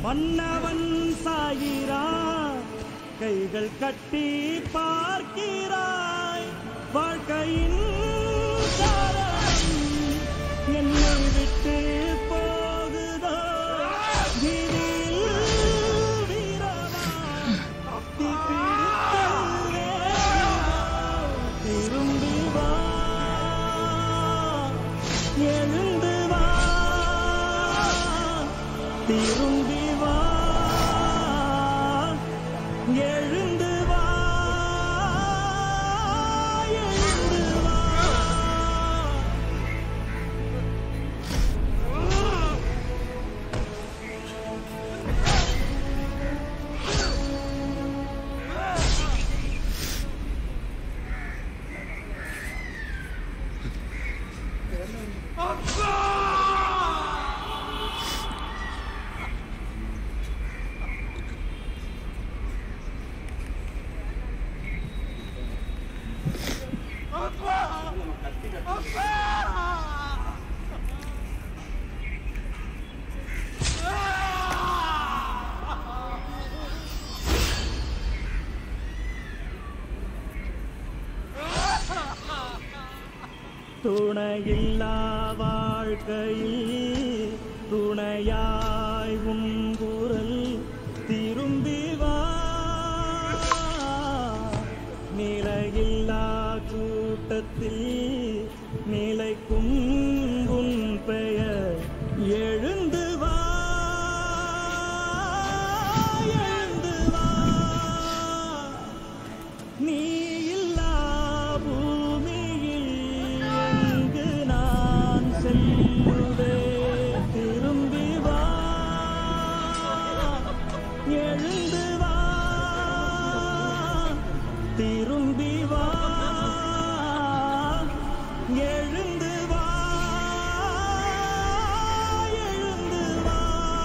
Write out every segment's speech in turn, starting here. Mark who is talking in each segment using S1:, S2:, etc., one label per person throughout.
S1: மன்னவன் சாகிறான் கைகள் கட்டி பார்க்கிறாய் வாழ்க்கையின் காரணம் என்னை விட்டு போகுதோ விதியில் வீரமா தீ பிடித்தல் வேகமா திரும்பி வா எழுந்து வா திரும்பி வா எழுந்து வா எழுந்து வா துணையில்லா வாழ்க்கையில் துணையாய் உன் குரல் திரும்பி வா நிலையில்லா கூட்டத்தில் நிலைக்கும் உன் பெயர் எழுந்து வா எழுந்து வா நீ இல்லா பூமியில் எங்கு நான் செல்லுவேன் திரும்பி வா எழுந்து வா திரும்பி வா எழுந்து வா எழுந்து வா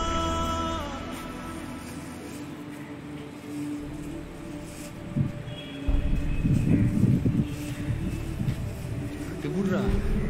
S2: எப்படிரா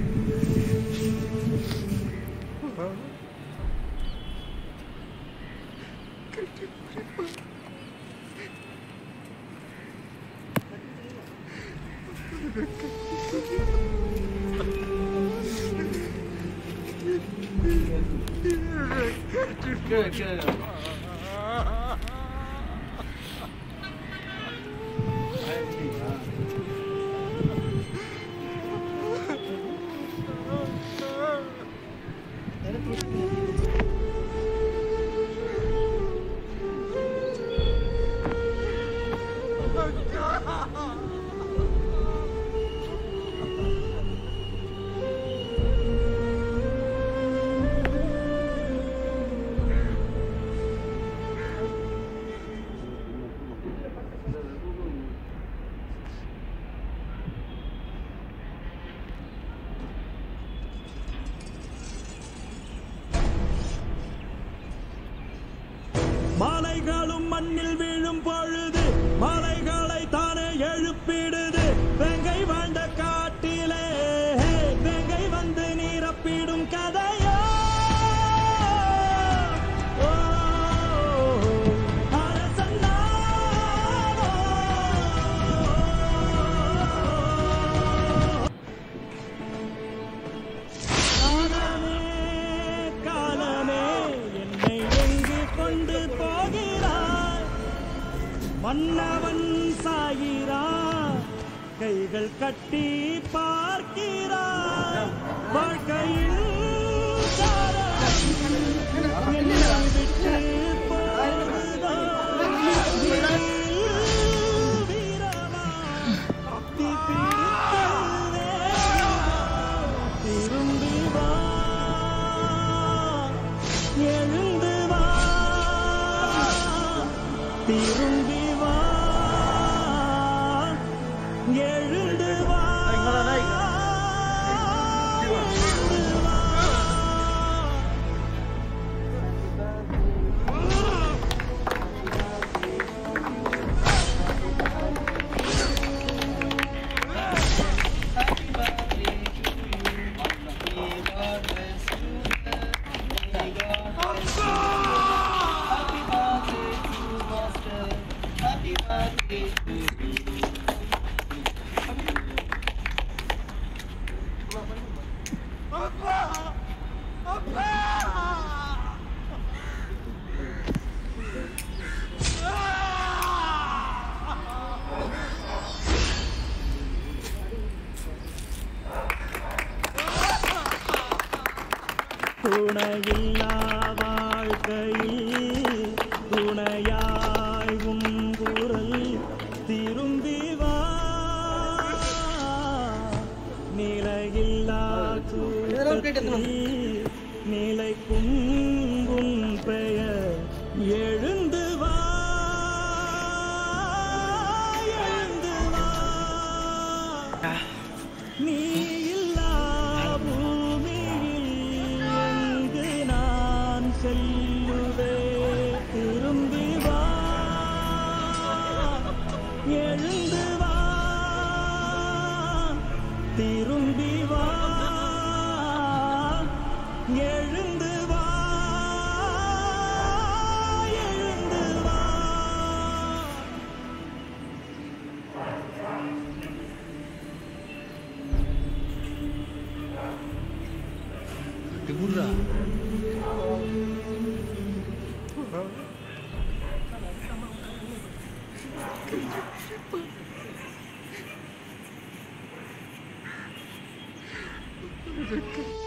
S1: மாலைகளும் மண்ணில் விழும் பொழுது மாலைகளை தானே எழுப்பிடுது வெங்கை வாழ்ந்த காட்டிலே வெங்கை வந்து நீரப்பிடும் கதையோ ஓ, அரசன் நானோ. காலமே காலமே என்னை எங்கு கொண்டு போகிறாய் மன்னவன் சாகிறான் கைகள் கட்டி பார்க்கிறான் வாழ்க்கையில் காலம் என்னை விட்டு போகுதோ வீரமா தீ பிடித்தல் வேகமா திரும்பி வா எழுந்து வா திரும்பி வா எழுந்து வா எழுந்து வா
S3: Happy birthday to you.
S1: துணையில்லா வாழ்க்கையில் துணையாய் உன் குரல் திரும்பி வா நிலையில்லா தூக்கத்தில் நிலைக்கும் உன் பெயர் எழுந்து வா எழுந்து வா நீ இல்லா பூமியில் எங்கு நான் செல்லுவேன் திரும்பி வா எழுந்து வா திரும்பி வா எழுந்து வா எழுந்து வா
S2: Tiburra.
S3: Thank you.